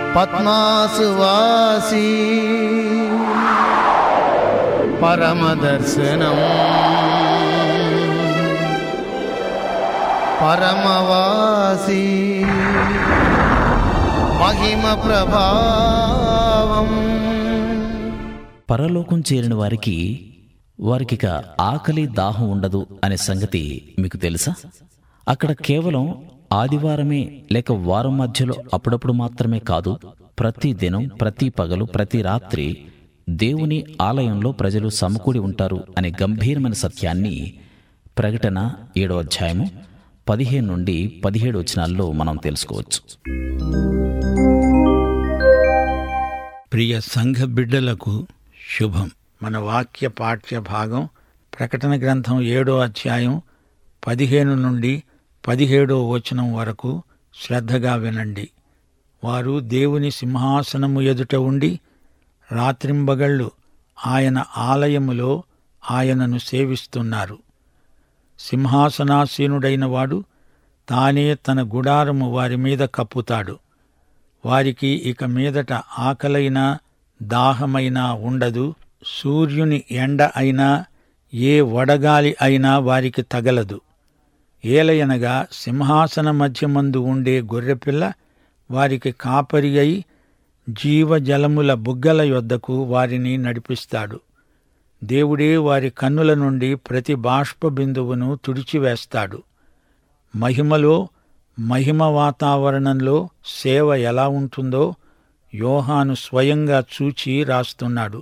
పద్మాసువాసి పరమదర్శనం పరమవాసి మహిమ ప్రభావం పరలోకం చేరిన వారికి వారికిక ఆకలి దాహం ఉండదు అనే సంగతి మీకు తెలుసా అక్కడ కేవలం ఆదివారమే లేక వారం మధ్యలో అప్పుడప్పుడు మాత్రమే కాదు ప్రతి దినం ప్రతి పగలు ప్రతి రాత్రి దేవుని ఆలయంలో ప్రజలు సమకూడి ఉంటారు అనే గంభీరమైన సత్యాన్ని ప్రకటన ఏడో అధ్యాయము పదిహేను నుండి పదిహేడు వచనాల్లో మనం తెలుసుకోవచ్చు ప్రియ సంఘ బిడ్డలకు శుభం మన వాక్య పాఠ్య భాగం ప్రకటన గ్రంథం ఏడో అధ్యాయం పదిహేను నుండి పదిహేడో వచనం వరకు శ్రద్ధగా వినండి వారు దేవుని సింహాసనము ఎదుట ఉండి రాత్రింబగళ్ళు ఆయన ఆలయములో ఆయనను సేవిస్తున్నారు సింహాసనాసీనుడైన వాడు తానే తన గుడారము వారి మీద కప్పుతాడు వారికి ఇక మీదట ఆకలైనా దాహమైనా ఉండదు సూర్యుని ఎండ అయినా ఏ వడగాలి అయినా వారికి తగలదు ఏలయనగా సింహాసన మధ్యమందు ఉండే గొర్రెపిల్ల వారికి కాపరి అయి జీవజలముల బుగ్గల యొద్దకు వారిని నడిపిస్తాడు దేవుడే వారి కన్నుల నుండి ప్రతి బాష్ప బిందువును తుడిచివేస్తాడు మహిమలో మహిమ వాతావరణంలో సేవ ఎలా ఉంటుందో యోహాను స్వయంగా చూచి రాస్తున్నాడు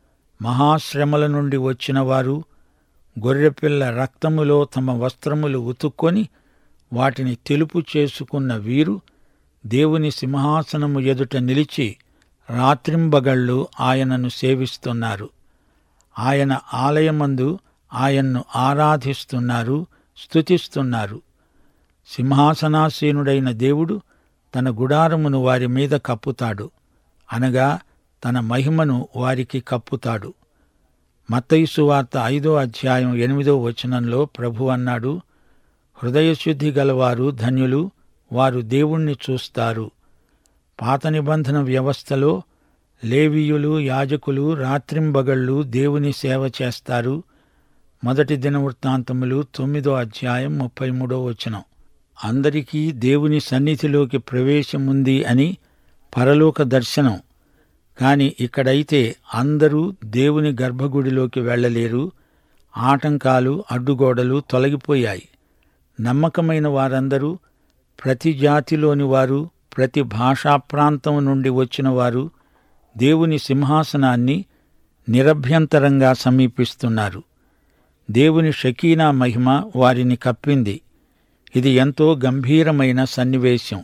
మహాశ్రమల నుండి వచ్చిన వారు గొర్రెపిల్ల రక్తములో తమ వస్త్రములు ఉతుక్కొని వాటిని తెలుపు చేసుకున్న వీరు దేవుని సింహాసనము ఎదుట నిలిచి రాత్రింబగళ్ళు ఆయనను సేవిస్తున్నారు ఆయన ఆలయమందు ఆయన్ను ఆరాధిస్తున్నారు స్తుతిస్తున్నారు సింహాసనాసీనుడైన దేవుడు తన గుడారమును వారి మీద కప్పుతాడు అనగా తన మహిమను వారికి కప్పుతాడు మత్తయిసు వార్త ఐదో అధ్యాయం ఎనిమిదో వచనంలో ప్రభు అన్నాడు హృదయశుద్ధి గలవారు ధన్యులు వారు దేవుణ్ణి చూస్తారు పాత నిబంధన వ్యవస్థలో లేవీయులు యాజకులు రాత్రింబగళ్ళు దేవుని సేవ చేస్తారు మొదటి దినవృత్తాంతములు తొమ్మిదో అధ్యాయం ముప్పై మూడో వచనం అందరికీ దేవుని సన్నిధిలోకి ప్రవేశముంది అని పరలోక దర్శనం కాని ఇక్కడైతే అందరూ దేవుని గర్భగుడిలోకి వెళ్ళలేరు ఆటంకాలు అడ్డుగోడలు తొలగిపోయాయి నమ్మకమైన వారందరూ ప్రతి జాతిలోని వారు ప్రతి భాషా ప్రాంతం నుండి వచ్చిన వారు దేవుని సింహాసనాన్ని నిరభ్యంతరంగా సమీపిస్తున్నారు దేవుని షకీనా మహిమ వారిని కప్పింది ఇది ఎంతో గంభీరమైన సన్నివేశం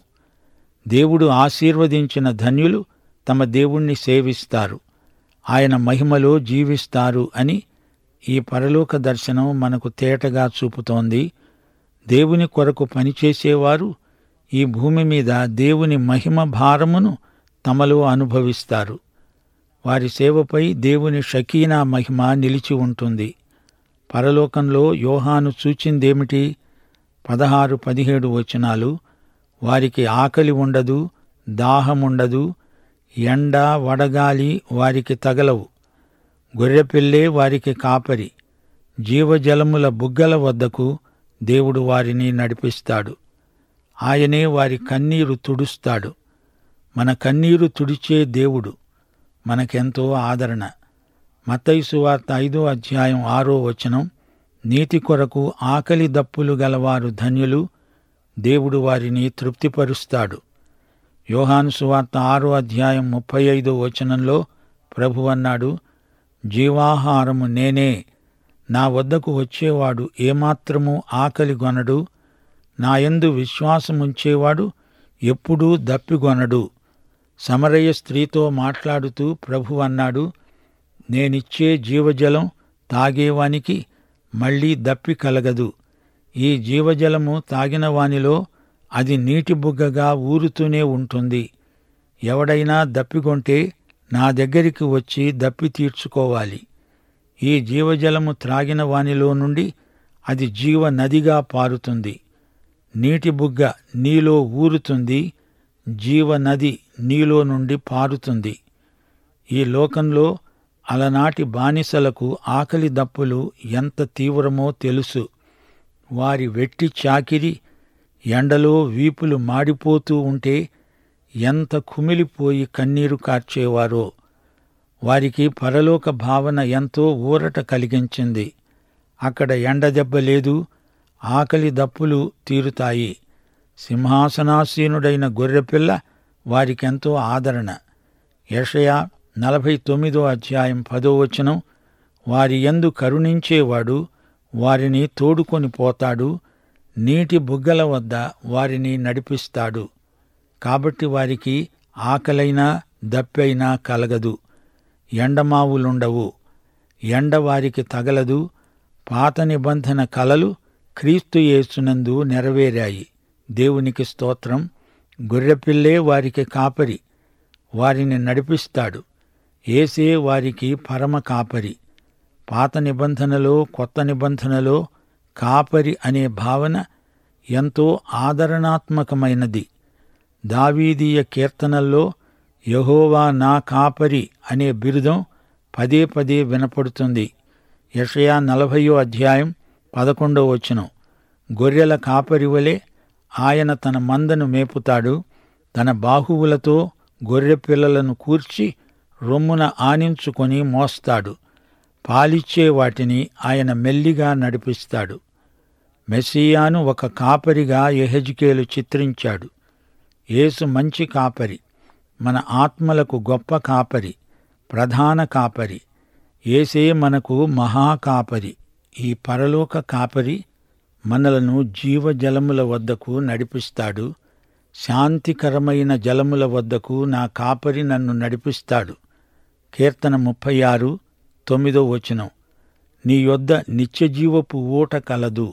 దేవుడు ఆశీర్వదించిన ధన్యులు తమ దేవుణ్ణి సేవిస్తారు ఆయన మహిమలో జీవిస్తారు అని ఈ పరలోక దర్శనం మనకు తేటగా చూపుతోంది దేవుని కొరకు పనిచేసేవారు ఈ భూమి మీద దేవుని మహిమ భారమును తమలో అనుభవిస్తారు వారి సేవపై దేవుని షకీనా మహిమ నిలిచి ఉంటుంది పరలోకంలో యోహాను చూచిందేమిటి పదహారు పదిహేడు వచనాలు వారికి ఆకలి ఉండదు దాహముండదు ఎండ వడగాలి వారికి తగలవు గొర్రెపిల్లే వారికి కాపరి జీవజలముల బుగ్గల వద్దకు దేవుడు వారిని నడిపిస్తాడు ఆయనే వారి కన్నీరు తుడుస్తాడు మన కన్నీరు తుడిచే దేవుడు మనకెంతో ఆదరణ మత్తైసు వార్త ఐదో అధ్యాయం ఆరో వచనం నీతి కొరకు ఆకలి దప్పులు గలవారు ధన్యులు దేవుడు వారిని తృప్తిపరుస్తాడు యోహాను సువార్త ఆరో అధ్యాయం ముప్పై ఐదో వచనంలో ప్రభు అన్నాడు జీవాహారము నేనే నా వద్దకు వచ్చేవాడు ఏమాత్రము ఆకలి గొనడు నాయందు విశ్వాసముంచేవాడు ఎప్పుడూ దప్పిగొనడు సమరయ్య స్త్రీతో మాట్లాడుతూ ప్రభు అన్నాడు నేనిచ్చే జీవజలం తాగేవానికి మళ్ళీ దప్పి కలగదు ఈ జీవజలము తాగిన వానిలో అది నీటి బుగ్గగా ఊరుతూనే ఉంటుంది ఎవడైనా దప్పికొంటే నా దగ్గరికి వచ్చి దప్పి తీర్చుకోవాలి ఈ జీవజలము త్రాగిన వానిలో నుండి అది జీవ నదిగా పారుతుంది నీటి బుగ్గ నీలో ఊరుతుంది జీవనది నీలో నుండి పారుతుంది ఈ లోకంలో అలనాటి బానిసలకు ఆకలి దప్పులు ఎంత తీవ్రమో తెలుసు వారి వెట్టి చాకిరి ఎండలో వీపులు మాడిపోతూ ఉంటే ఎంత కుమిలిపోయి కన్నీరు కార్చేవారో వారికి పరలోక భావన ఎంతో ఊరట కలిగించింది అక్కడ ఎండదెబ్బ లేదు ఆకలి దప్పులు తీరుతాయి సింహాసనాసీనుడైన గొర్రెపిల్ల వారికెంతో ఆదరణ యషయా నలభై తొమ్మిదో అధ్యాయం పదో వచనం వారి యందు కరుణించేవాడు వారిని తోడుకొని పోతాడు నీటి బుగ్గల వద్ద వారిని నడిపిస్తాడు కాబట్టి వారికి ఆకలైనా దప్పైనా కలగదు ఎండమావులుండవు ఎండ వారికి తగలదు పాత నిబంధన కలలు క్రీస్తు యేసునందు నెరవేరాయి దేవునికి స్తోత్రం గొర్రెపిల్లే వారికి కాపరి వారిని నడిపిస్తాడు ఏసే వారికి పరమ కాపరి పాత నిబంధనలో కొత్త నిబంధనలో కాపరి అనే భావన ఎంతో ఆదరణాత్మకమైనది దావీదీయ కీర్తనల్లో యహోవా నా కాపరి అనే బిరుదం పదే పదే వినపడుతుంది యషయా నలభయో అధ్యాయం పదకొండో వచనం గొర్రెల కాపరి వలె ఆయన తన మందను మేపుతాడు తన బాహువులతో గొర్రె పిల్లలను కూర్చి రొమ్మున ఆనించుకొని మోస్తాడు పాలిచ్చే వాటిని ఆయన మెల్లిగా నడిపిస్తాడు మెస్సియాను ఒక కాపరిగా ఎహెజ్కేలు చిత్రించాడు యేసు మంచి కాపరి మన ఆత్మలకు గొప్ప కాపరి ప్రధాన కాపరి ఏసే మనకు మహాకాపరి ఈ పరలోక కాపరి మనలను జీవజలముల వద్దకు నడిపిస్తాడు శాంతికరమైన జలముల వద్దకు నా కాపరి నన్ను నడిపిస్తాడు కీర్తన ముప్పై ఆరు తొమ్మిదో వచనం నీ యొద్ద నిత్యజీవపు ఊట కలదు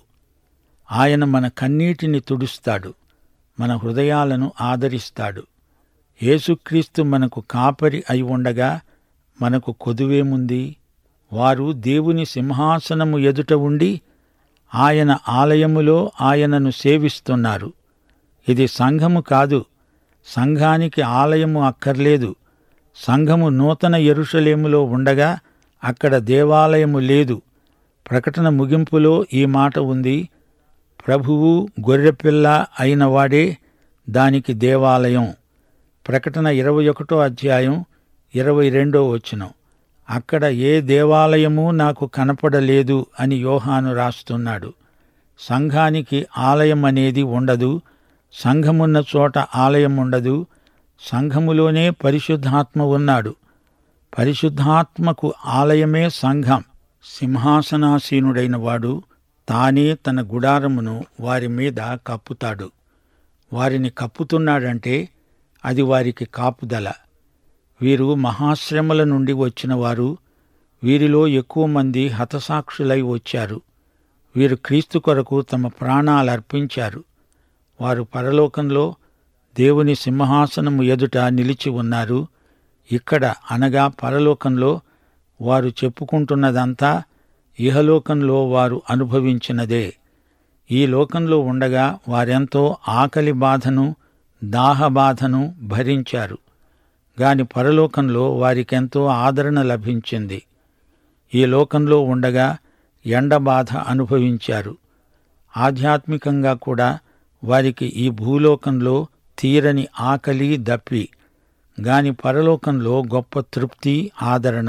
ఆయన మన కన్నీటిని తుడుస్తాడు మన హృదయాలను ఆదరిస్తాడు యేసుక్రీస్తు మనకు కాపరి అయి ఉండగా మనకు కొదువేముంది వారు దేవుని సింహాసనము ఎదుట ఉండి ఆయన ఆలయములో ఆయనను సేవిస్తున్నారు ఇది సంఘము కాదు సంఘానికి ఆలయము అక్కర్లేదు సంఘము నూతన ఎరుషలేములో ఉండగా అక్కడ దేవాలయము లేదు ప్రకటన ముగింపులో ఈ మాట ఉంది ప్రభువు గొర్రెపిల్ల అయిన వాడే దానికి దేవాలయం ప్రకటన ఇరవై ఒకటో అధ్యాయం ఇరవై రెండో వచనం అక్కడ ఏ దేవాలయము నాకు కనపడలేదు అని యోహాను రాస్తున్నాడు సంఘానికి ఆలయం అనేది ఉండదు సంఘమున్న చోట ఆలయం ఉండదు సంఘములోనే పరిశుద్ధాత్మ ఉన్నాడు పరిశుద్ధాత్మకు ఆలయమే సంఘం సింహాసనాసీనుడైన వాడు తానే తన గుడారమును వారి మీద కప్పుతాడు వారిని కప్పుతున్నాడంటే అది వారికి కాపుదల వీరు మహాశ్రమల నుండి వచ్చిన వారు వీరిలో ఎక్కువ మంది హతసాక్షులై వచ్చారు వీరు క్రీస్తు కొరకు తమ ప్రాణాలర్పించారు వారు పరలోకంలో దేవుని సింహాసనము ఎదుట నిలిచి ఉన్నారు ఇక్కడ అనగా పరలోకంలో వారు చెప్పుకుంటున్నదంతా ఇహలోకంలో వారు అనుభవించినదే ఈ లోకంలో ఉండగా వారెంతో ఆకలి బాధను దాహ బాధను భరించారు గాని పరలోకంలో వారికెంతో ఆదరణ లభించింది ఈ లోకంలో ఉండగా ఎండ బాధ అనుభవించారు ఆధ్యాత్మికంగా కూడా వారికి ఈ భూలోకంలో తీరని ఆకలి దప్పి గాని పరలోకంలో గొప్ప తృప్తి ఆదరణ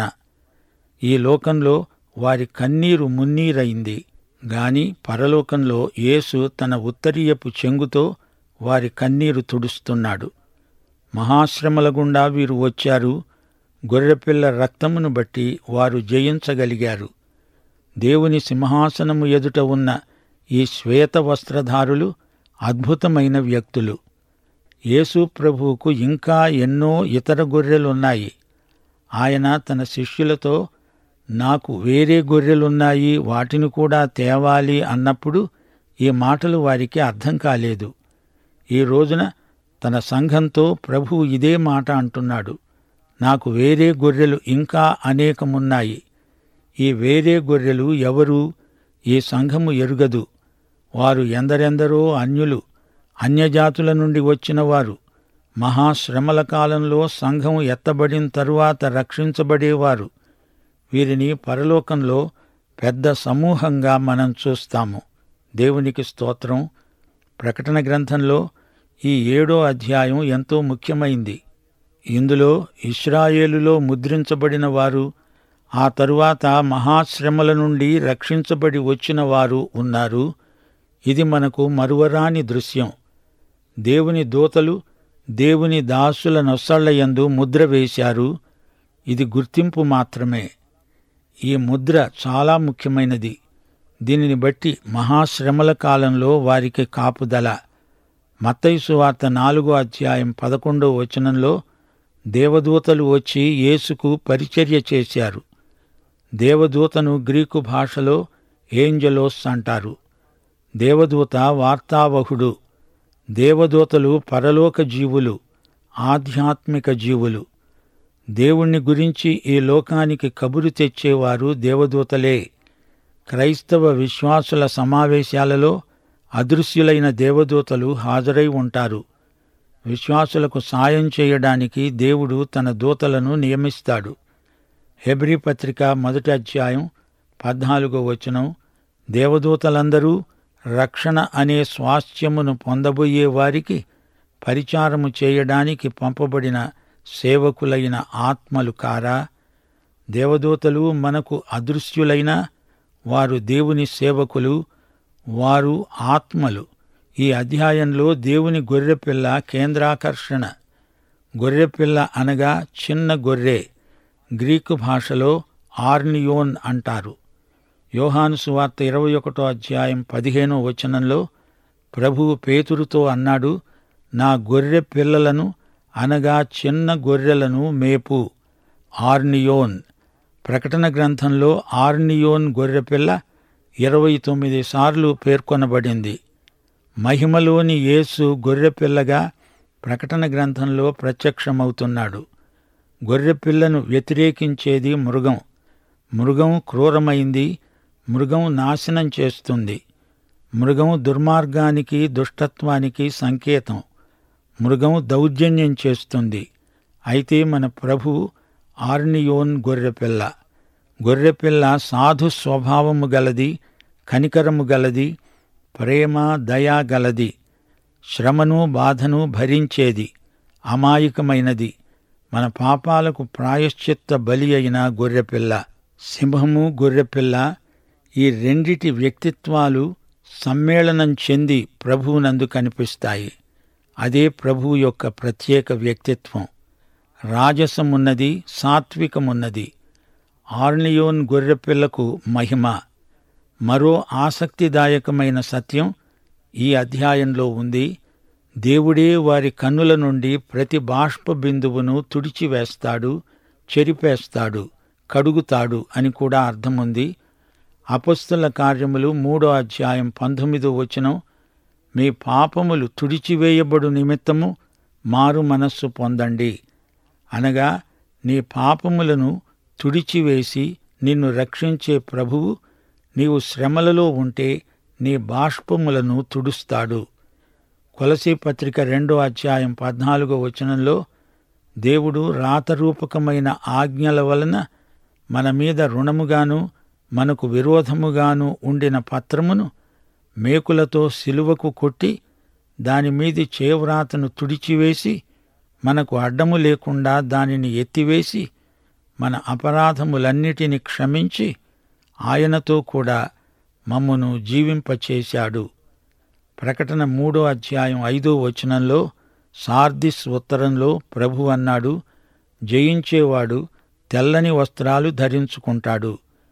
ఈ లోకంలో వారి కన్నీరు మున్నీరైంది గాని పరలోకంలో యేసు తన ఉత్తరీయపు చెంగుతో వారి కన్నీరు తుడుస్తున్నాడు మహాశ్రమల గుండా వీరు వచ్చారు గొర్రెపిల్ల రక్తమును బట్టి వారు జయించగలిగారు దేవుని సింహాసనము ఎదుట ఉన్న ఈ శ్వేత వస్త్రధారులు అద్భుతమైన వ్యక్తులు యేసు ప్రభువుకు ఇంకా ఎన్నో ఇతర గొర్రెలున్నాయి ఆయన తన శిష్యులతో నాకు వేరే గొర్రెలున్నాయి వాటిని కూడా తేవాలి అన్నప్పుడు ఈ మాటలు వారికి అర్థం కాలేదు ఈ రోజున తన సంఘంతో ప్రభువు ఇదే మాట అంటున్నాడు నాకు వేరే గొర్రెలు ఇంకా అనేకమున్నాయి ఈ వేరే గొర్రెలు ఎవరు ఈ సంఘము ఎరుగదు వారు ఎందరెందరో అన్యులు అన్యజాతుల నుండి వచ్చిన వారు మహాశ్రమల కాలంలో సంఘం ఎత్తబడిన తరువాత రక్షించబడేవారు వీరిని పరలోకంలో పెద్ద సమూహంగా మనం చూస్తాము దేవునికి స్తోత్రం ప్రకటన గ్రంథంలో ఈ ఏడో అధ్యాయం ఎంతో ముఖ్యమైంది ఇందులో ఇస్రాయేలులో ముద్రించబడిన వారు ఆ తరువాత మహాశ్రమల నుండి రక్షించబడి వచ్చిన వారు ఉన్నారు ఇది మనకు మరువరాని దృశ్యం దేవుని దూతలు దేవుని దాసుల నొసళ్లయందు ముద్ర వేశారు ఇది గుర్తింపు మాత్రమే ఈ ముద్ర చాలా ముఖ్యమైనది దీనిని బట్టి మహాశ్రమల కాలంలో వారికి కాపుదల మత్తైసు వార్త నాలుగో అధ్యాయం పదకొండో వచనంలో దేవదూతలు వచ్చి యేసుకు పరిచర్య చేశారు దేవదూతను గ్రీకు భాషలో ఏంజలోస్ అంటారు దేవదూత వార్తావహుడు దేవదూతలు పరలోక జీవులు ఆధ్యాత్మిక జీవులు దేవుణ్ణి గురించి ఈ లోకానికి కబురు తెచ్చేవారు దేవదూతలే క్రైస్తవ విశ్వాసుల సమావేశాలలో అదృశ్యులైన దేవదూతలు హాజరై ఉంటారు విశ్వాసులకు సాయం చేయడానికి దేవుడు తన దూతలను నియమిస్తాడు హెబ్రీ పత్రిక మొదటి అధ్యాయం పద్నాలుగో వచనం దేవదూతలందరూ రక్షణ అనే స్వాస్థ్యమును పొందబోయే వారికి పరిచారము చేయడానికి పంపబడిన సేవకులైన ఆత్మలు కారా దేవదూతలు మనకు అదృశ్యులైన వారు దేవుని సేవకులు వారు ఆత్మలు ఈ అధ్యాయంలో దేవుని గొర్రెపిల్ల కేంద్రాకర్షణ గొర్రెపిల్ల అనగా చిన్న గొర్రె గ్రీకు భాషలో ఆర్నియోన్ అంటారు యోహాను సువార్త ఇరవై ఒకటో అధ్యాయం పదిహేనో వచనంలో ప్రభువు పేతురుతో అన్నాడు నా గొర్రె పిల్లలను అనగా చిన్న గొర్రెలను మేపు ఆర్నియోన్ ప్రకటన గ్రంథంలో ఆర్నియోన్ గొర్రెపిల్ల ఇరవై తొమ్మిది సార్లు పేర్కొనబడింది మహిమలోని యేసు గొర్రెపిల్లగా ప్రకటన గ్రంథంలో ప్రత్యక్షమవుతున్నాడు గొర్రెపిల్లను వ్యతిరేకించేది మృగం మృగం క్రూరమైంది మృగం నాశనం చేస్తుంది మృగం దుర్మార్గానికి దుష్టత్వానికి సంకేతం మృగం దౌర్జన్యం చేస్తుంది అయితే మన ప్రభు ఆర్నియోన్ గొర్రెపిల్ల గొర్రెపిల్ల సాధు స్వభావము గలది కనికరము గలది ప్రేమ దయా గలది శ్రమను బాధను భరించేది అమాయకమైనది మన పాపాలకు ప్రాయశ్చిత్త బలి అయిన గొర్రెపిల్ల సింహము గొర్రెపిల్ల ఈ రెండిటి వ్యక్తిత్వాలు సమ్మేళనం చెంది ప్రభువునందు కనిపిస్తాయి అదే ప్రభువు యొక్క ప్రత్యేక వ్యక్తిత్వం రాజసమున్నది సాత్వికమున్నది ఆర్నియోన్ గొర్రెపిల్లకు మహిమ మరో ఆసక్తిదాయకమైన సత్యం ఈ అధ్యాయంలో ఉంది దేవుడే వారి కన్నుల నుండి ప్రతి బాష్ప బిందువును తుడిచివేస్తాడు చెరిపేస్తాడు కడుగుతాడు అని కూడా అర్థముంది అపస్తుల కార్యములు మూడో అధ్యాయం పంతొమ్మిదో వచనం మీ పాపములు తుడిచివేయబడు నిమిత్తము మారు మనస్సు పొందండి అనగా నీ పాపములను తుడిచివేసి నిన్ను రక్షించే ప్రభువు నీవు శ్రమలలో ఉంటే నీ బాష్పములను తుడుస్తాడు కొలసీ పత్రిక రెండో అధ్యాయం పద్నాలుగో వచనంలో దేవుడు రాతరూపకమైన ఆజ్ఞల వలన మన మీద రుణముగాను మనకు విరోధముగాను ఉండిన పత్రమును మేకులతో సిలువకు కొట్టి దానిమీది చేవ్రాతను తుడిచివేసి మనకు అడ్డము లేకుండా దానిని ఎత్తివేసి మన అపరాధములన్నిటిని క్షమించి ఆయనతో కూడా మమ్మను జీవింపచేశాడు ప్రకటన మూడో అధ్యాయం ఐదో వచనంలో సార్దిస్ ఉత్తరంలో ప్రభు అన్నాడు జయించేవాడు తెల్లని వస్త్రాలు ధరించుకుంటాడు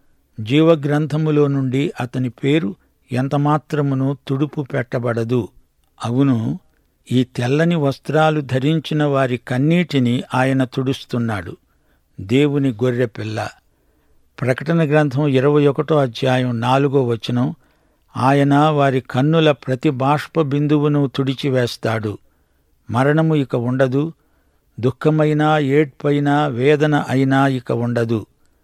జీవగ్రంథములో నుండి అతని పేరు ఎంతమాత్రమును తుడుపు పెట్టబడదు అవును ఈ తెల్లని వస్త్రాలు ధరించిన వారి కన్నీటిని ఆయన తుడుస్తున్నాడు దేవుని గొర్రెపిల్ల ప్రకటన గ్రంథం ఇరవై ఒకటో అధ్యాయం నాలుగో వచనం ఆయన వారి కన్నుల ప్రతి బాష్ప బిందువును తుడిచివేస్తాడు మరణము ఇక ఉండదు దుఃఖమైనా ఏడ్పైనా వేదన అయినా ఇక ఉండదు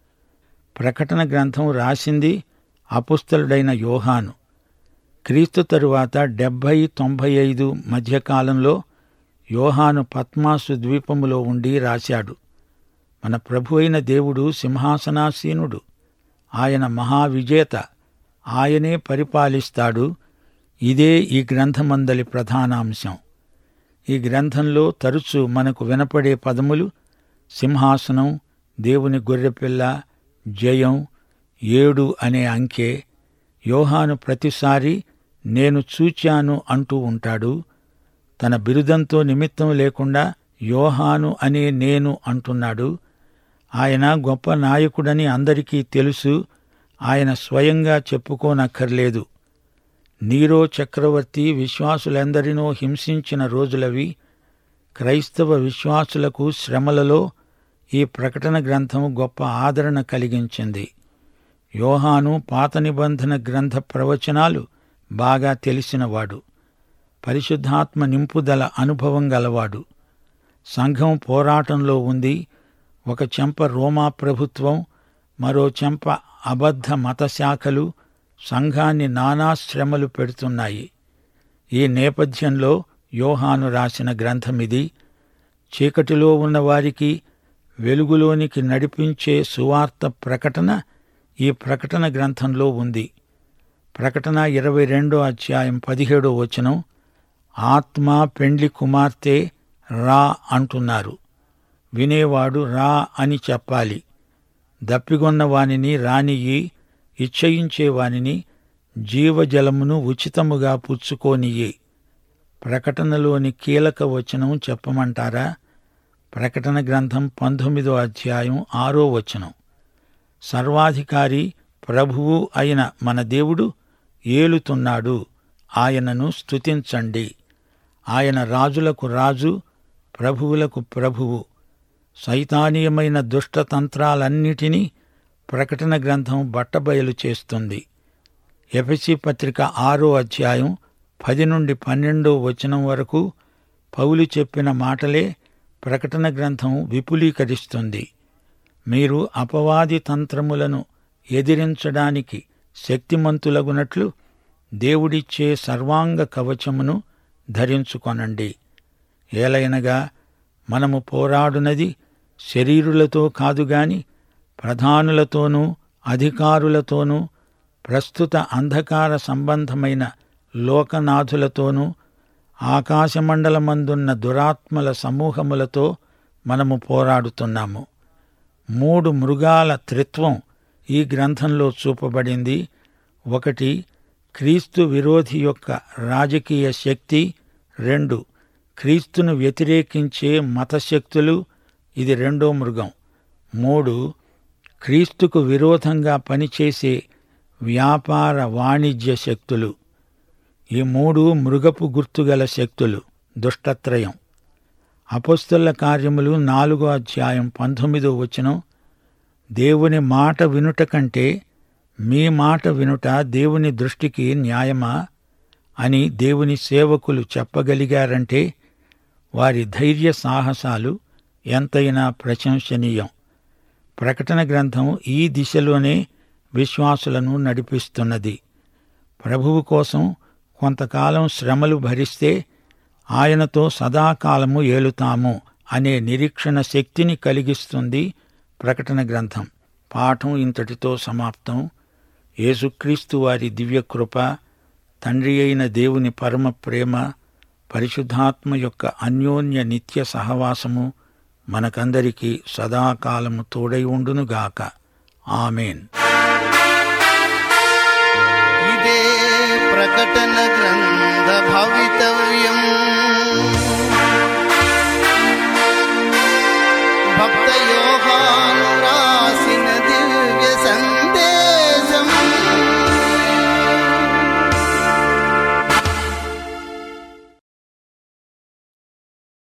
ప్రకటన గ్రంథం రాసింది అపుస్తలుడైన యోహాను క్రీస్తు తరువాత డెబ్భై తొంభై ఐదు మధ్యకాలంలో యోహాను పద్మాసు ద్వీపములో ఉండి రాశాడు మన ప్రభు అయిన దేవుడు సింహాసనాసీనుడు ఆయన మహావిజేత ఆయనే పరిపాలిస్తాడు ఇదే ఈ గ్రంథమందలి ప్రధానాంశం ఈ గ్రంథంలో తరచు మనకు వినపడే పదములు సింహాసనం దేవుని గొర్రెపిల్ల జయం ఏడు అనే అంకె యోహాను ప్రతిసారి నేను చూచాను అంటూ ఉంటాడు తన బిరుదంతో నిమిత్తం లేకుండా యోహాను అనే నేను అంటున్నాడు ఆయన గొప్ప నాయకుడని అందరికీ తెలుసు ఆయన స్వయంగా చెప్పుకోనక్కర్లేదు నీరో చక్రవర్తి విశ్వాసులెందరినో హింసించిన రోజులవి క్రైస్తవ విశ్వాసులకు శ్రమలలో ఈ ప్రకటన గ్రంథం గొప్ప ఆదరణ కలిగించింది యోహాను పాత నిబంధన గ్రంథ ప్రవచనాలు బాగా తెలిసినవాడు పరిశుద్ధాత్మ నింపుదల అనుభవం గలవాడు సంఘం పోరాటంలో ఉంది ఒక చెంప రోమా ప్రభుత్వం మరో చెంప అబద్ధ మత శాఖలు సంఘాన్ని నానా శ్రమలు పెడుతున్నాయి ఈ నేపథ్యంలో యోహాను రాసిన గ్రంథమిది చీకటిలో ఉన్న వారికి వెలుగులోనికి నడిపించే సువార్త ప్రకటన ఈ ప్రకటన గ్రంథంలో ఉంది ప్రకటన ఇరవై రెండో అధ్యాయం పదిహేడో వచనం ఆత్మ పెండ్లి కుమార్తె రా అంటున్నారు వినేవాడు రా అని చెప్పాలి దప్పిగొన్న వానిని రానియ్యి ఇచ్చయించే వానిని జీవజలమును ఉచితముగా పుచ్చుకోనియ్యి ప్రకటనలోని కీలక వచనం చెప్పమంటారా ప్రకటన గ్రంథం పంతొమ్మిదో అధ్యాయం ఆరో వచనం సర్వాధికారి ప్రభువు అయిన మన దేవుడు ఏలుతున్నాడు ఆయనను స్తుతించండి ఆయన రాజులకు రాజు ప్రభువులకు ప్రభువు సైతానీయమైన దుష్టతంత్రాలన్నిటినీ ప్రకటన గ్రంథం బట్టబయలు చేస్తుంది ఎఫెసి పత్రిక ఆరో అధ్యాయం పది నుండి పన్నెండో వచనం వరకు పౌలు చెప్పిన మాటలే ప్రకటన గ్రంథం విపులీకరిస్తుంది మీరు అపవాది తంత్రములను ఎదిరించడానికి శక్తిమంతులగునట్లు దేవుడిచ్చే సర్వాంగ కవచమును ధరించుకొనండి ఏలైనగా మనము పోరాడునది శరీరులతో కాదుగాని ప్రధానులతోనూ అధికారులతోనూ ప్రస్తుత అంధకార సంబంధమైన లోకనాథులతోనూ ఆకాశమండలమందున్న దురాత్మల సమూహములతో మనము పోరాడుతున్నాము మూడు మృగాల త్రిత్వం ఈ గ్రంథంలో చూపబడింది ఒకటి క్రీస్తు విరోధి యొక్క రాజకీయ శక్తి రెండు క్రీస్తును వ్యతిరేకించే మతశక్తులు ఇది రెండో మృగం మూడు క్రీస్తుకు విరోధంగా పనిచేసే వ్యాపార వాణిజ్య శక్తులు ఈ మూడు మృగపు గుర్తుగల శక్తులు దుష్టత్రయం అపస్తుల కార్యములు నాలుగో అధ్యాయం పంతొమ్మిదో వచనం దేవుని మాట వినుట కంటే మీ మాట వినుట దేవుని దృష్టికి న్యాయమా అని దేవుని సేవకులు చెప్పగలిగారంటే వారి ధైర్య సాహసాలు ఎంతైనా ప్రశంసనీయం ప్రకటన గ్రంథం ఈ దిశలోనే విశ్వాసులను నడిపిస్తున్నది ప్రభువు కోసం కొంతకాలం శ్రమలు భరిస్తే ఆయనతో సదాకాలము ఏలుతాము అనే నిరీక్షణ శక్తిని కలిగిస్తుంది ప్రకటన గ్రంథం పాఠం ఇంతటితో సమాప్తం యేసుక్రీస్తు వారి దివ్యకృప తండ్రి అయిన దేవుని పరమ ప్రేమ పరిశుద్ధాత్మ యొక్క అన్యోన్య నిత్య సహవాసము మనకందరికీ సదాకాలము తోడై ఉండునుగాక ఆమెన్